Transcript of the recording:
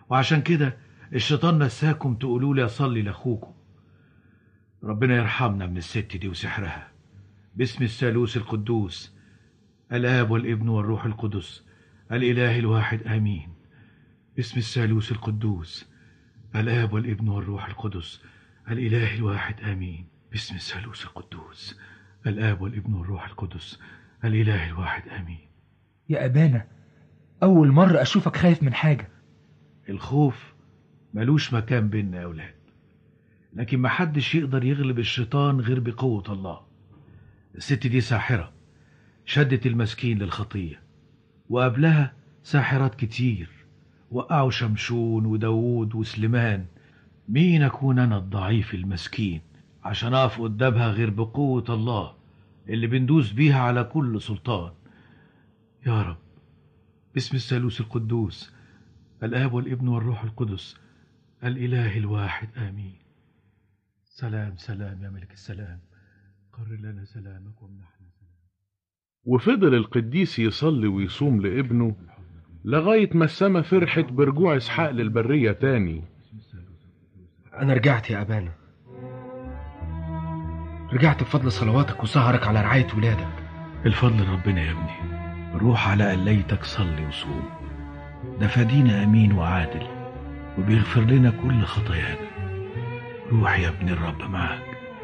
وعشان كده الشيطان نساكم تقولوا لي أصلي لأخوكم ربنا يرحمنا من الست دي وسحرها باسم الثالوث القدوس الآب والابن والروح القدس الإله الواحد آمين باسم الثالوث القدوس الآب والابن والروح القدس الإله الواحد آمين باسم الثالوث القدوس الآب والابن والروح القدس الإله الواحد آمين يا أبانا أول مرة أشوفك خايف من حاجة الخوف ملوش مكان بيننا يا أولاد لكن محدش يقدر يغلب الشيطان غير بقوة الله الست دي ساحرة شدت المسكين للخطية وقبلها ساحرات كتير وقعوا شمشون وداوود وسليمان مين أكون أنا الضعيف المسكين عشان أقف قدامها غير بقوة الله اللي بندوس بيها على كل سلطان يا رب باسم الثالوث القدوس الآب والابن والروح القدس الإله الواحد آمين سلام سلام يا ملك السلام قرر لنا سلامك وامنحنا سلام وفضل القديس يصلي ويصوم لابنه لغاية ما السما فرحت برجوع إسحاق للبرية تاني أنا رجعت يا أبانا رجعت بفضل صلواتك وسهرك على رعاية ولادك الفضل ربنا يا ابني روح على قليتك صلي وصوم ده فدينا أمين وعادل وبيغفر لنا كل خطايانا روح يا ابن الرب معاك